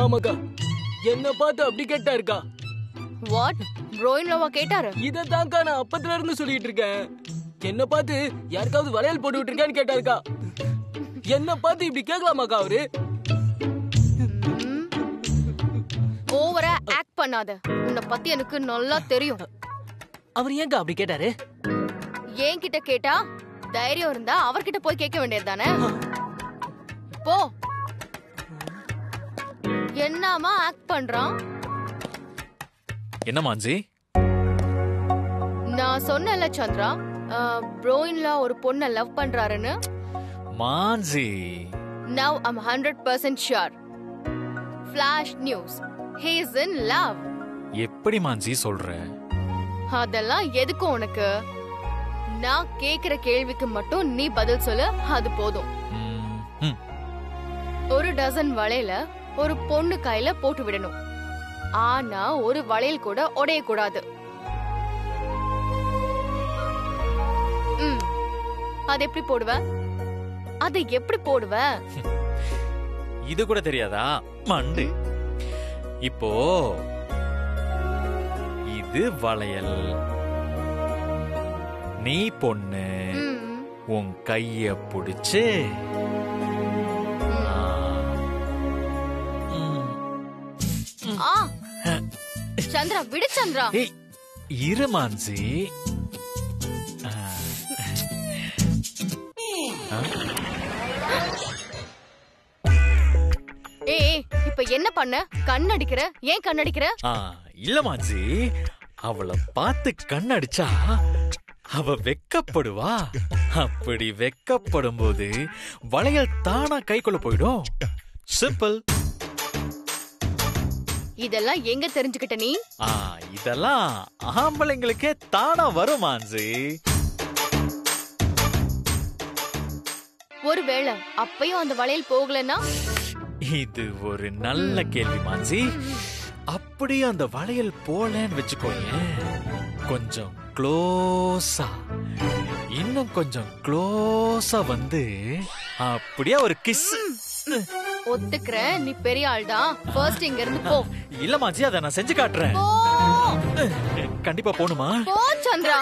ஆமாக்கா என்ன பார்த்து அப்படி கேட்டா இருக்கா வாட் ப்ரோயின் லவா கேட்டாரு இதத்தான்க்கா நான் அப்பத்துல இருந்து சொல்லிட்டு இருக்கேன் என்ன பார்த்து யாருக்காவது வளையல் போட்டு விட்டுருக்கான்னு கேட்டாருக்கா என்ன பார்த்து இப்படி கேட்கலாமாக்கா அவரு ஓவரா ஆக்ட் பண்ணாத உன்னை பத்தி எனக்கு நல்லா தெரியும் அவர் ஏன்க்கா அப்படி கேட்டாரு என்கிட்ட கேட்டா தைரியம் இருந்தா அவர்கிட்ட போய் கேட்க வேண்டியது தானே போ என்னமா ஆக்ட் பண்றான் என்ன மாஞ்சி நான் சொன்னேன்ல சந்திரா ப்ரோயின்ல ஒரு பொண்ண லவ் பண்றாருன்னு Manji now I'm hundred percent sure flash news he is in love எப்படி மாஞ்சி சொல்ற அதெல்லாம் எதுக்கு உனக்கு நான் கேக்குற கேள்விக்கு மட்டும் நீ பதில் சொல்லு அது போதும் ம், ம். ஒரு டசன் வளையல ஒரு பொண்ணு கையில போட்டு விடணும் ஆனா ஒரு வளையல் கூட உடைய கூடாது ம். அது எப்படி போடுவ அது எப்படி போடுவ இது கூட தெரியாதா மண்டு இப்போ இது வளையல் நீ பொண்ணு ம். உன் கைய புடிச்சு ஆ. ம். ஆ சந்திரா விடு சந்திரா ஏய், இரு மான்சி ஆ. ஆ? ஏய் இப்ப என்ன பண்ண கண் அடிக்கிற ஏன் கண் அடிக்கிற ஆ, இல்ல மாஞ்சி அவளை பார்த்து கண்ணடிச்சா அவ வெக்கப்படுவா அப்படி வெக்கப்படும் போது வளையல் தானா கைக்குள்ள போயிடும் சிம்பிள் இதெல்லாம் எங்க தெரிஞ்சுக்கிட்ட நீ ஆ இதெல்லாம் ஆம்பளைங்களுக்கே தானா வரும் மாஞ்சி ஒருவேளை அப்பயும் அந்த வளையல் போகலன்னா இது ஒரு நல்ல கேள்வி மாஞ்சி அப்படியே அந்த வளையல் போலன்னு வச்சுக்கோயேன் கொஞ்சம் க்ளோஸா இன்னும் கொஞ்சம் க்ளோஸா வந்து அப்படியே ஒரு கிஸ் ஒத்துக்கிற நீ பெரிய ஆள் தான் ஃபர்ஸ்ட் இங்க இருந்து போ இல்ல மாஞ்சி அதை நான் செஞ்சு காட்டுறேன் போ கண்டிப்பா போணுமா போ சந்திரா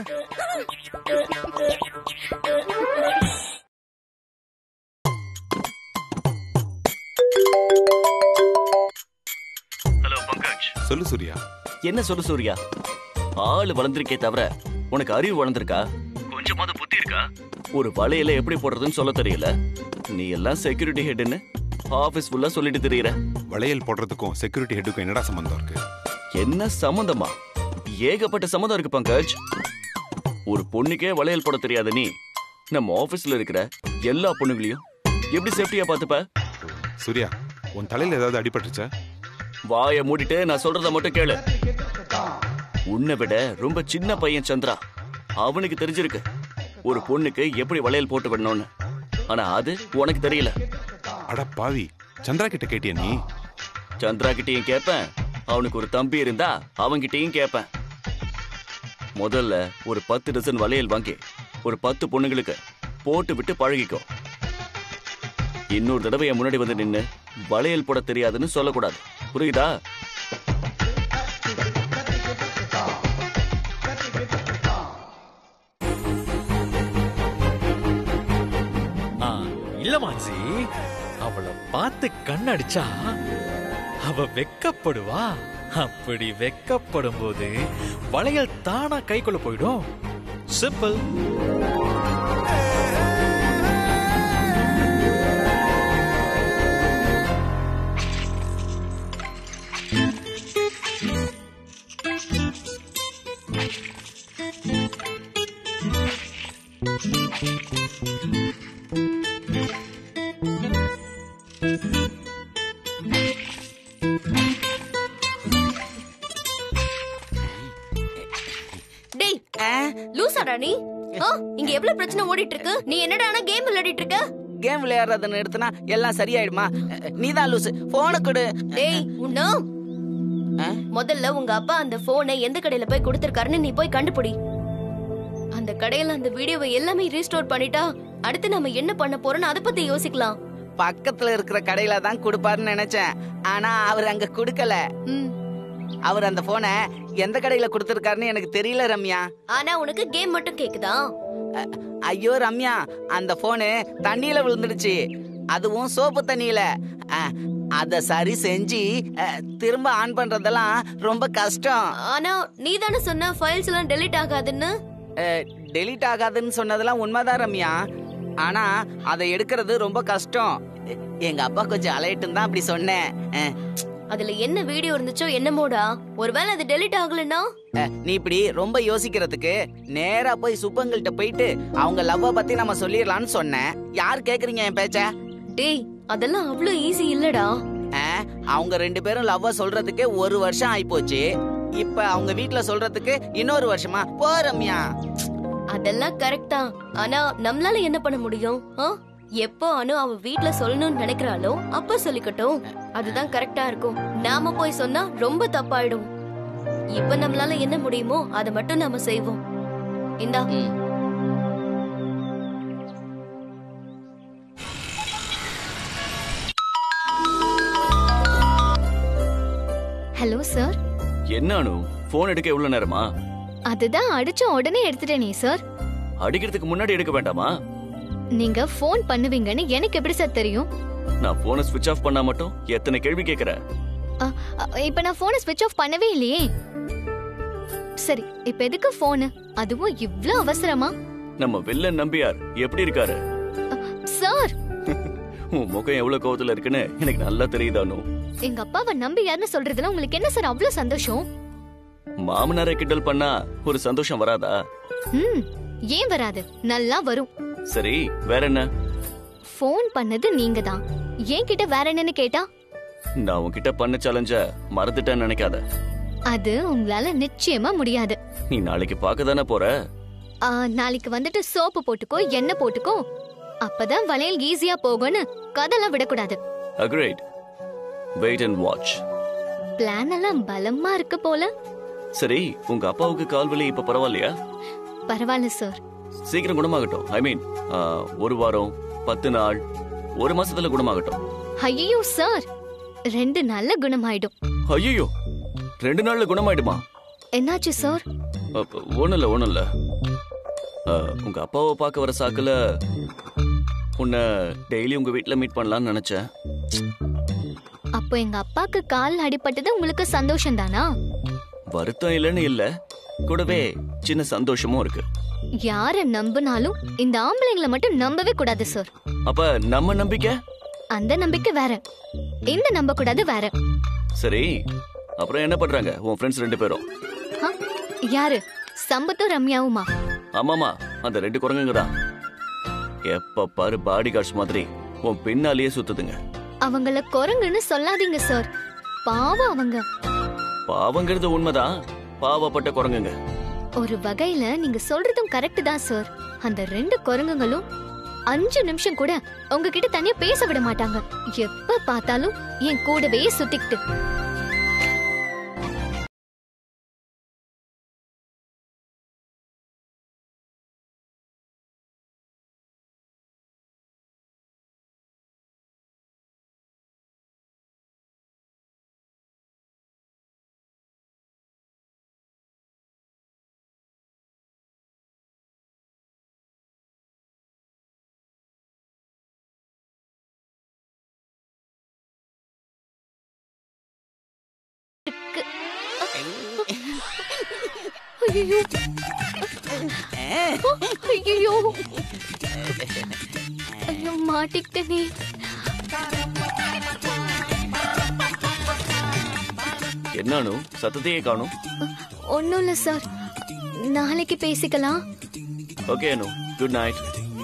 சொல்லு சூர்யா என்ன சொல்லு சூர்யா ஆளு வளர்ந்திருக்கே தவிர உனக்கு அறிவு வளர்ந்திருக்கா கொஞ்சமாவது புத்தி இருக்கா ஒரு வலையில எப்படி போடுறதுன்னு சொல்ல தெரியல நீ எல்லாம் செக்யூரிட்டி ஹெட்னு ஆபீஸ் ஃபுல்லா சொல்லிட்டு தெரியற வளையல் போடுறதுக்கும் செக்யூரிட்டி ஹெட்டுக்கும் என்னடா சம்பந்தம் இருக்கு என்ன சம்மந்தமா ஏகப்பட்ட சம்மந்தம் இருக்கு பங்கஜ் ஒரு பொண்ணுக்கே வளையல் போட தெரியாத நீ நம்ம ஆபீஸ்ல இருக்கிற எல்லா பொண்ணுங்களையும் எப்படி சேஃப்டியா பாத்துப்ப சூர்யா உன் தலையில ஏதாவது அடிபட்டுச்சா வாய மூடிட்டு நான் சொல்றத மட்டும் கேளு உன்னை விட ரொம்ப சின்ன பையன் சந்திரா அவனுக்கு தெரிஞ்சிருக்கு ஒரு பொண்ணுக்கு எப்படி வளையல் போட்டு விடணும்னு ஆனா அது உனக்கு தெரியல அட பாவி சந்திரா கிட்ட கேட்டியா நீ சந்திரா கிட்டயும் கேட்பேன் அவனுக்கு ஒரு தம்பி இருந்தா அவன்கிட்டயும் கேட்பேன் முதல்ல ஒரு பத்து டசன் வளையல் வாங்கி ஒரு பத்து பொண்ணுங்களுக்கு போட்டு விட்டு பழகிக்கோ இன்னொரு தடவை என் முன்னாடி வந்து நின்னு வளையல் போட தெரியாதுன்னு சொல்லக்கூடாது புரியுதா ஆ, இல்ல மாஞ்சி அவளை பார்த்து கண்ணடிச்சா அவ வெக்கப்படுவா அப்படி வெக்கப்படும் போது வளையல் தானா கைக்குள்ள போயிடும் சிம்பிள் டேய் லூசாடா நீ ஆ, இங்க எவ்வளவு பிரச்சனை ஓடிட்டு இருக்கு நீ என்னடா ஆனா கேம் விளையாடிட்டு இருக்க கேம் விளையாடுறத நிறுத்தினா எல்லாம் சரியாயிடுமா நீதான் லூசு போனை கொடு டேய் உன்னா முதல்ல உங்க அப்பா அந்த போனை எந்த கடையில போய் கொடுத்திருக்காருன்னு நீ போய் கண்டுபிடி அந்த கடையில அந்த வீடியோவை எல்லாமே ரீஸ்டோர் பண்ணிட்டா அடுத்து நம்ம என்ன பண்ண போறோம்னு அத பத்தி யோசிக்கலாம் பக்கத்துல இருக்கிற கடையில தான் கொடுப்பாருன்னு நினைச்சேன் ஆனா அவர் அங்க கொடுக்கல ம் அவர் அந்த போனை எந்த கடையில கொடுத்திருக்காருன்னு எனக்கு தெரியல ரம்யா ஆனா உனக்கு கேம் மட்டும் கேக்குதா ஐயோ ரம்யா அந்த போனு தண்ணியில விழுந்துடுச்சு அதுவும் சோப்பு தண்ணியில அஹ், அத சரி செஞ்சு அஹ், திரும்ப ஆன் பண்றதெல்லாம் ரொம்ப கஷ்டம் ஆனா நீ தானே சொன்ன ஃபைல்ஸ் எல்லாம் டெலீட் ஆகாதுன்னு டெலீட் ஆகாதுன்னு சொன்னதெல்லாம் உண்மைதான் ரம்யா ஆனா அதை எடுக்கிறது ரொம்ப கஷ்டம் எ- எங்க அப்பா கொஞ்சம் அலைட்டுன்னு தான் அப்படி சொன்னேன் அஹ், அதுல என்ன வீடியோ இருந்துச்சோ என்னமோடா ஒருவேளை அது டெலீட் ஆகலன்னா அஹ், நீ இப்படி ரொம்ப யோசிக்கிறதுக்கு நேரா போய் சுப்பங்கள்ட்ட போயிட்டு அவங்க லவ்வ பத்தி நம்ம சொல்லிடலாம்னு சொன்னேன் யார் கேக்குறீங்க என் பேச்ச டேய் அதெல்லாம் அவ்வளவு ஈஸி இல்லடா அஹ், அவங்க ரெண்டு பேரும் லவ்வ சொல்றதுக்கு ஒரு வருஷம் ஆயிப்போச்சு இப்ப அவங்க வீட்ல சொல்றதுக்கு இன்னொரு வருஷமா போ ரம்யா அதெல்லாம் கரெக்ட் தான் ஆனா நம்மளால என்ன பண்ண முடியும் ஆ? எப்போ அனு அவ வீட்ல சொல்லணும்னு நினைக்கிறாளோ அப்ப சொல்லிக்கட்டும் அதுதான் கரெக்டா இருக்கும் நாம போய் சொன்னா ரொம்ப தப்பாயிடும் இப்ப நம்மளால என்ன முடியுமோ அதை மட்டும் நாம செய்வோம் இந்தா ம். ஹலோ சார் என்ன அனு போன் எடுக்க எவ்வளவு நேரமா அதுதான் அடிச்ச உடனே எடுத்துட்டேனே சார் அடிக்கிறதுக்கு முன்னாடி எடுக்க வேண்டாமா நீங்க ஃபோன் பண்ணுவீங்கன்னு எனக்கு எப்படி சார் தெரியும் நான் போனை ஸ்விட்ச் ஆஃப் பண்ணா மட்டும் எத்தனை கேள்வி கேக்குற அ, அ, இப்ப நான் போனை ஸ்விட்ச் ஆஃப் பண்ணவே இல்லையே சரி இப்ப எதுக்கு போனு அதுவும் இவ்ளோ அவசரமா நம்ம வில்லன் நம்பியார் எப்படி இருக்காரு சார் உன் முகம் எவ்வளவு கோவத்துல இருக்குன்னு எனக்கு நல்லா தெரியுது அனு எங்க அப்பாவை நம்பி யாருன்னு சொல்றதுல உங்களுக்கு என்ன சார் அவ்வளவு சந்தோஷம் மாமனாரை கிண்டல் பண்ணா ஒரு சந்தோஷம் வராதா ம் ஏன் வராது நல்லா வரும் சரி வேற என்ன ஃபோன் பண்ணது நீங்க தான் என்கிட்ட வேற என்னன்னு கேட்டா நான் உன்கிட்ட பண்ண சேலஞ்ச மறந்துட்டேன்னு நினைக்காத அது உங்களால நிச்சயமா முடியாது நீ நாளைக்கு பார்க்க தானே போற ஆ, நாளைக்கு வந்துட்டு சோப்பு போட்டுக்கோ எண்ணெய் போட்டுக்கோ அப்பதான் வளையல் ஈஸியா போகும்னு கதெல்லாம் விடக்கூடாது அக்ரேட் வெயிட் அண்ட் வாட்ச் பிளான் எல்லாம் பலமா இருக்கு போல சரி உங்க அப்பாவுக்கு கால்வலி இப்ப பரவாயில்லையா பரவாயில்ல சார் சீக்கிரம் குணமாகட்டும் ஐ மீன் ஒரு வாரம் பத்து நாள் ஒரு மாசத்துல குணமாகட்டும் ஐயோ சார் ரெண்டு நல்ல குணமாயிடும் ஐயோ ரெண்டு நாள்ல குணமாயிடுமா என்னாச்சு சார் அப்ப ஒண்ணும் இல்ல ஒண்ணும் இல்ல ஆ, உங்க அப்பாவை பார்க்க வர சாக்குல உன்னை டெய்லி உங்க வீட்ல மீட் பண்ணலாம்னு நினைச்சேன் அப்போ எங்க அப்பாக்கு கால் அடிபட்டது உங்களுக்கு சந்தோஷம் தானா வருத்தம் இல்லைன்னு இல்ல கூடவே சின்ன சந்தோஷமும் இருக்கு யார நம்பினாலும் இந்த ஆம்பளைங்களை மட்டும் நம்பவே கூடாது சார் அப்ப நம்ம நம்பிக்கை அந்த நம்பிக்கை வேற இந்த நம்ப கூடாது வேற சரி அப்புறம் என்ன பண்றாங்க உன் ஃப்ரெண்ட்ஸ் ரெண்டு பேரும் ஆ, யாரு சம்பத்தும் ரம்யாவுமா ஆமாமா அந்த ரெண்டு குரங்குங்க தான் எப்ப பாரு பாடி கார்ட்ஸ் மாதிரி உன் பின்னாலேயே சுத்துதுங்க அவங்கள குரங்குன்னு சொல்லாதீங்க சார் பாவம் அவங்க பாவங்கிறது உண்மைதான் பாவப்பட்ட குரங்குங்க ஒரு வகையில நீங்க சொல்றதும் கரெக்ட் தான் சார் அந்த ரெண்டு குரங்குங்களும் அஞ்சு நிமிஷம் கூட உங்ககிட்ட தனியா பேச விட மாட்டாங்க எப்ப பார்த்தாலும் என் கூடவே சுத்திக்கிட்டு ஐயோ ஐயோ ஐயோ மாட்டிக்கிட்டனே என்னானு சத்தத்தையே காணும் ஒன்றும் இல்லை சார் நாளைக்கு பேசிக்கலாம் ஓகே அனு குட் நைட்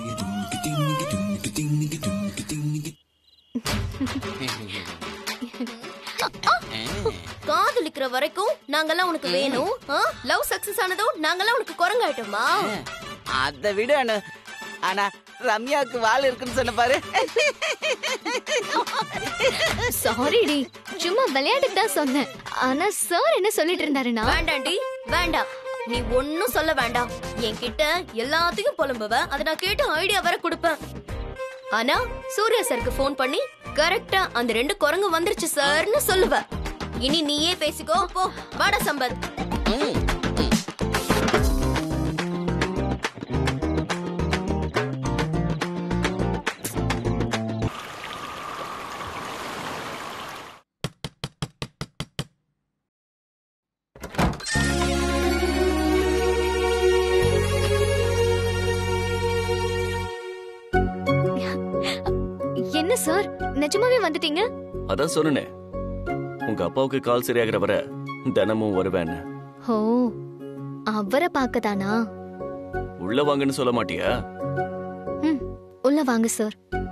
காதலிக்கிற வரைக்கும் நாங்கெல்லாம் உனக்கு வேணும் லவ் சக்சஸ் ஆனதும் நாங்கெல்லாம் உனக்கு குரங்காயிட்டோமா அதை விட அனு ஆனா ரம்யாவுக்கு வால் இருக்குன்னு சொன்ன பாரு சாரிடி சும்மா விளையாட்டுக்கு தான் சொன்னேன் ஆனா சார் என்ன சொல்லிட்டு இருந்தாருன்னா வேண்டாண்டி வேண்டாம் நீ ஒன்னும் சொல்ல வேண்டாம் என்கிட்ட எல்லாத்தையும் புலம்புவ அதை நான் கேட்டு ஐடியா வர கொடுப்பேன் ஆனா சூர்யா சாருக்கு ஃபோன் பண்ணி கரெக்டா அந்த ரெண்டு குரங்கு வந்துருச்சு சார்னு சொல்லுவ இனி நீயே பேசிக்கோ போ வாடா சம்பத் என்ன சார் நிஜமாவே வந்துட்டீங்க அதான் சொன்னனே உங்க அப்பாவுக்கு கால் சரியாகிற வரை தினமும் வருவேன்னு ஓ அவரை பார்க்கதானா உள்ள வாங்கன்னு சொல்ல மாட்டியா ம் உள்ள வாங்க சார்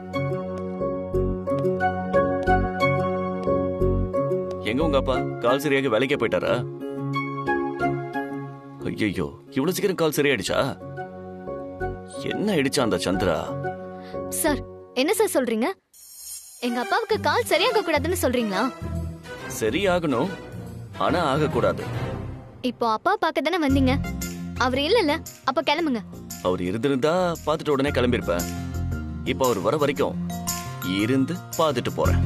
எங்க உங்க அப்பா கால் சரியாக வேலைக்கே போயிட்டாரா ஐயோ இவ்வளவு சீக்கிரம் கால் சரியாயிடுச்சா என்ன ஆயிடுச்சா அந்த சந்திரா சார் என்ன சார் சொல்றீங்க எங்க அப்பாவுக்கு கால் சரியாக கூடாதுன்னு சொல்றீங்களா சரியாகணும் ஆனா ஆகக்கூடாது இப்போ அப்பா பார்க்க தானே வந்தீங்க அவர் இல்லல்ல அப்ப கிளம்புங்க அவர் இருந்திருந்தா பார்த்துட்டு உடனே கிளம்பியிருப்பேன் இப்ப அவர் வர வரைக்கும் இருந்து பார்த்துட்டு போறேன்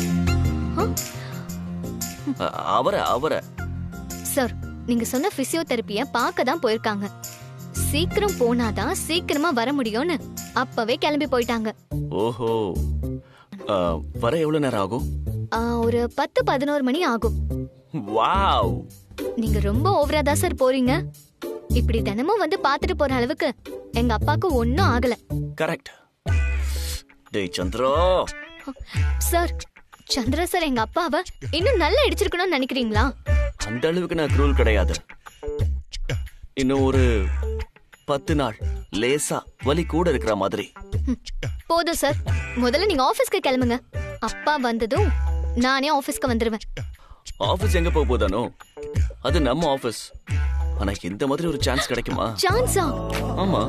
அ- அவரை அவரை சார் நீங்க சொன்ன பிசியோதெரப்பிய பார்க்க தான் போயிருக்காங்க சீக்கிரம் போனாதான் சீக்கிரமா வர முடியும்னு அப்பவே கிளம்பி போயிட்டாங்க ஓஹோ அ, வர எவ்வளவு நேரம் ஆகும் ஆ, ஒரு பத்து பதினோரு மணி ஆகும் வாவ் நீங்க ரொம்ப ஓவரா தான் சார் போறீங்க இப்படி தினமும் வந்து பாத்துட்டு போற அளவுக்கு எங்க அப்பாக்கு ஒன்னும் ஆகல கரெக்ட் டேய் சந்திரா சார் சந்திர சார் எங்க அப்பாவை இன்னும் நல்லா இடிச்சிருக்கணும்னு நினைக்கிறீங்களா அந்த அளவுக்கு நான் குரூல் கிடையாது இன்னும் ஒரு பத்து நாள் லேசா வலி கூட இருக்கிற மாதிரி போதும் சார் முதல்ல நீங்க ஆபீஸ்க்கு கிளம்புங்க அப்பா வந்ததும் நானே ஆபீஸ்க்கு வந்துருவேன் ஆபீஸ் எங்க போக போதானோ அது நம்ம ஆபீஸ் ஆனா இந்த மாதிரி ஒரு சான்ஸ் கிடைக்குமா சான்ஸா ஆமா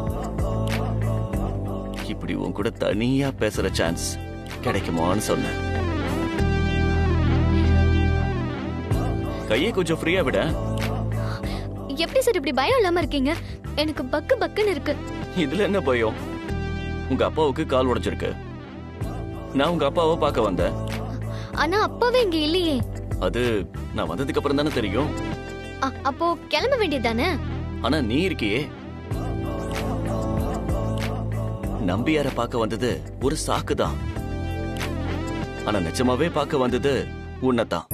இப்படி உன் கூட தனியா பேசுற சான்ஸ் கிடைக்குமான்னு சொன்னேன் கையை கொஞ்சம் ஃப்ரீயா விட எப்படி சார் இப்படி பயம் இல்லாம இருக்கீங்க எனக்கு பக்கு பக்குன்னு இருக்கு இதுல என்ன பயம் உங்க அப்பாவுக்கு கால் உடைச்சிருக்கு நான் உங்க அப்பாவை பார்க்க வந்தேன் ஆனா அப்பாவே இங்க இல்லையே அது நான் வந்ததுக்கு அப்புறம் தானே தெரியும் அ- அப்போ கிளம்ப வேண்டியதுதானே ஆனா நீ இருக்கியே நம்பியார பார்க்க வந்தது ஒரு சாக்கு தான் ஆனா நிஜமாவே பார்க்க வந்தது உன்னைத்தான்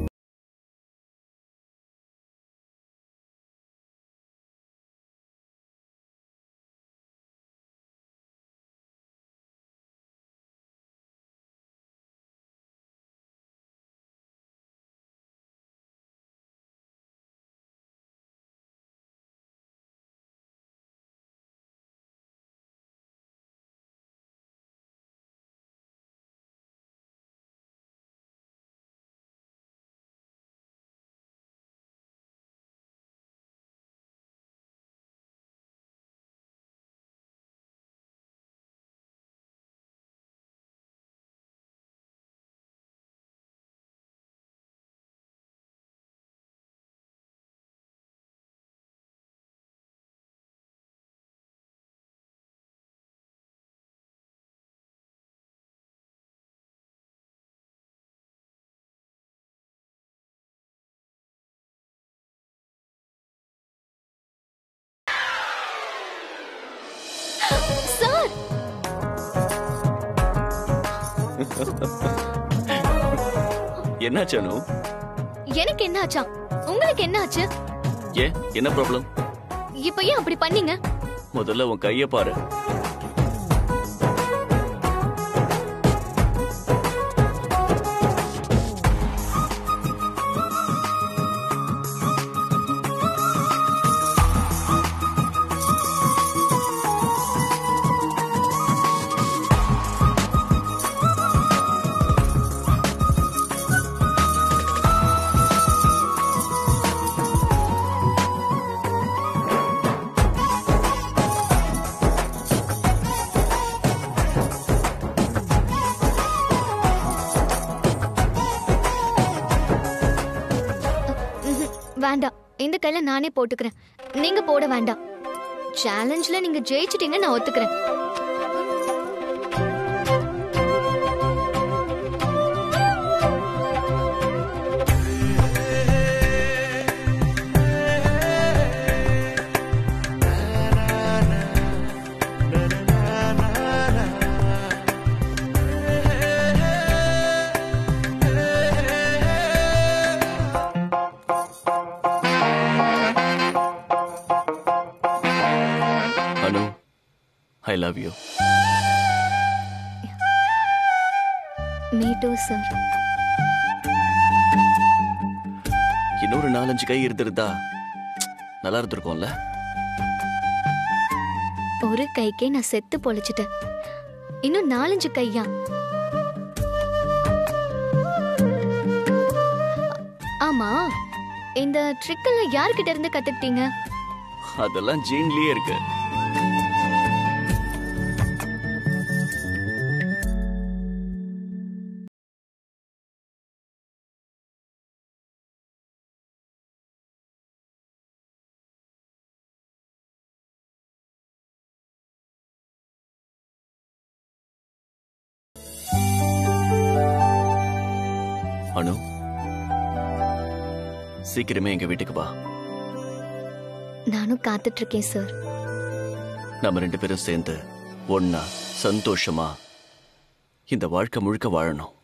சார் என்னாச்சு அனு எனக்கு என்ன ஆச்சா உங்களுக்கு என்ன ஆச்சு ஏன் என்ன ப்ராப்ளம் இப்ப ஏன் அப்படி பண்ணீங்க முதல்ல உன் கைய பாரு ம்ஹும். வேண்டாம் இந்த கையில நானே போட்டுக்கிறேன் நீங்க போட வேண்டாம் சேலஞ்ச்ல நீங்க ஜெயிச்சிட்டீங்க நான் ஒத்துக்கிறேன் I love you me too sir இன்னொரு நாலஞ்சு கை இருந்திருந்தா நல்லா இருந்திருக்கும்ல ஒரு கைக்கே நான் செத்து பொழைச்சிட்டேன் இன்னும் நாலஞ்சு கையா ஆமா இந்த ட்ரிக்கெல்லாம் யார்கிட்ட இருந்து கத்துக்கிட்டீங்க அதெல்லாம் ஜீன்லயே இருக்கு அனு சீக்கிரமே எங்க வீட்டுக்கு வா நானும் காத்துட்டு இருக்கேன் சார் நம்ம ரெண்டு பேரும் சேர்ந்து ஒன்னா சந்தோஷமா இந்த வாழ்க்கை முழுக்க வாழணும்